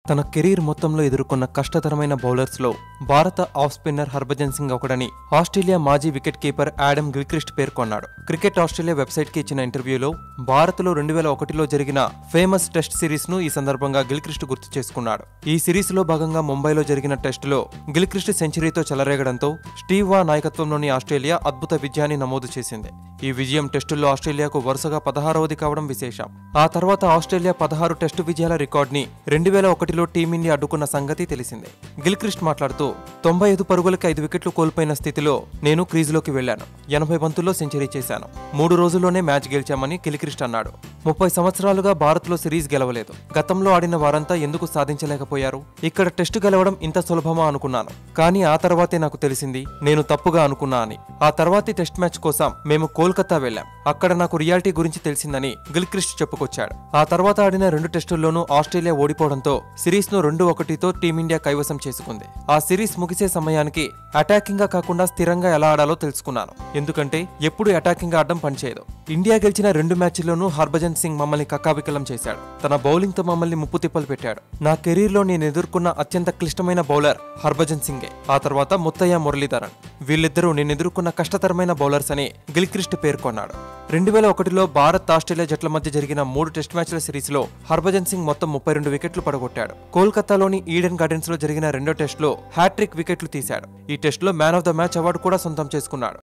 తన కెరీర్ మొత్తంలో ఎదుర్కొన్న కష్టతరమైన బౌలర్స్లో భారత ఆఫ్ స్పిన్నర్ హర్భజన్ సింగ్ ఒకడని ఆస్ట్రేలియా మాజీ వికెట్ కీపర్ యాడమ్ గిల్క్రిస్ట్ పేర్కొన్నాడు క్రికెట్ ఆస్ట్రేలియా వెబ్సైట్కి ఇచ్చిన ఇంటర్వ్యూలో భారత్లో రెండు వేల ఒకటిలో జరిగిన ఫేమస్ టెస్ట్ సిరీస్ను ఈ సందర్భంగా గిల్క్రిస్ట్ గుర్తు చేసుకున్నాడు ఈ సిరీస్లో భాగంగా ముంబైలో జరిగిన టెస్టులో గిల్క్రిస్ట్ సెంచరీతో చెలరేగడంతో స్టీవ్ వా నాయకత్వంలోని ఆస్ట్రేలియా అద్భుత విజయాన్ని నమోదు చేసింది ఈ విజయం టెస్టుల్లో ఆస్ట్రేలియాకు వరుసగా పదహారవది కావడం విశేషం ఆ తర్వాత ఆస్ట్రేలియా పదహారు టెస్టు విజయాల రికార్డుని రెండు వేల ఒకటిలో టీమిండియా అడ్డుకున్న సంగతి తెలిసిందే గిల్క్రిస్ట్ మాట్లాడుతూ తొంభై ఐదు పరుగులకి ఐదు వికెట్లు కోల్పోయిన స్థితిలో నేను క్రీజులోకి వెళ్లాను ఎనభై బంతుల్లో సెంచరీ చేశాను మూడు రోజుల్లోనే మ్యాచ్ గెలిచామని గిల్క్రిస్ట్ అన్నాడు ముప్పై సంవత్సరాలుగా భారత్లో సిరీస్ గెలవలేదు గతంలో ఆడిన వారంతా ఎందుకు సాధించలేకపోయారు ఇక్కడ టెస్టు గెలవడం ఇంత సులభమా అనుకున్నాను కానీ ఆ తర్వాతే నాకు తెలిసింది నేను తప్పుగా అనుకున్నా అని ఆ తర్వాతి టెస్ట్ మ్యాచ్ కోసం మేము కోల్కతా వెళ్ళాం అక్కడ నాకు రియాలిటీ గురించి తెలిసిందని గిల్క్రిస్ట్ చెప్పుకొచ్చాడు ఆ తర్వాత ఆడిన రెండు టెస్టుల్లోనూ ఆస్ట్రేలియా ఓడిపోవడంతో సిరీస్ ను రెండు ఒకటితో టీమిండియా కైవసం చేసుకుంది ఆ సిరీస్ ముగిసే సమయానికి అటాకింగ్ గా కాకుండా స్థిరంగా ఎలా ఆడాలో తెలుసుకున్నాను ఎందుకంటే ఎప్పుడు అటాకింగ్ గా ఆడడం పనిచేయదు ఇండియా గెలిచిన రెండు మ్యాచ్ల్లోనూ హర్భజన్ సింగ్ మమ్మల్ని కక్కావికలం చేశాడు తన బౌలింగ్ తో మమ్మల్ని ముప్పు తిప్పలు పెట్టాడు నా కెరీర్ లో నేను ఎదుర్కొన్న అత్యంత క్లిష్టమైన బౌలర్ హర్భజన్ సింగే ఆ తర్వాత ముత్తయ్య మురళీధరన్ వీళ్ళిద్దరూ నేను ఎదుర్కొన్న కష్టతరమైన బౌలర్స్ అని గిల్క్రిస్ట్ పేర్కొన్నాడు రెండు వేల ఒకటిలో భారత్ ఆస్ట్రేలియా జట్ల మధ్య జరిగిన మూడు టెస్ట్ మ్యాచ్ల సిరీస్లో హర్భజన్ సింగ్ మొత్తం ముప్పై రెండు వికెట్లు పడగొట్టాడు కోల్కతాలోని ఈడెన్ గార్డెన్స్ లో జరిగిన రెండో టెస్ట్లో హ్యాట్రిక్ వికెట్లు తీశాడు ఈ టెస్ట్లో man of the match award కూడా సొంతం చేసుకున్నాడు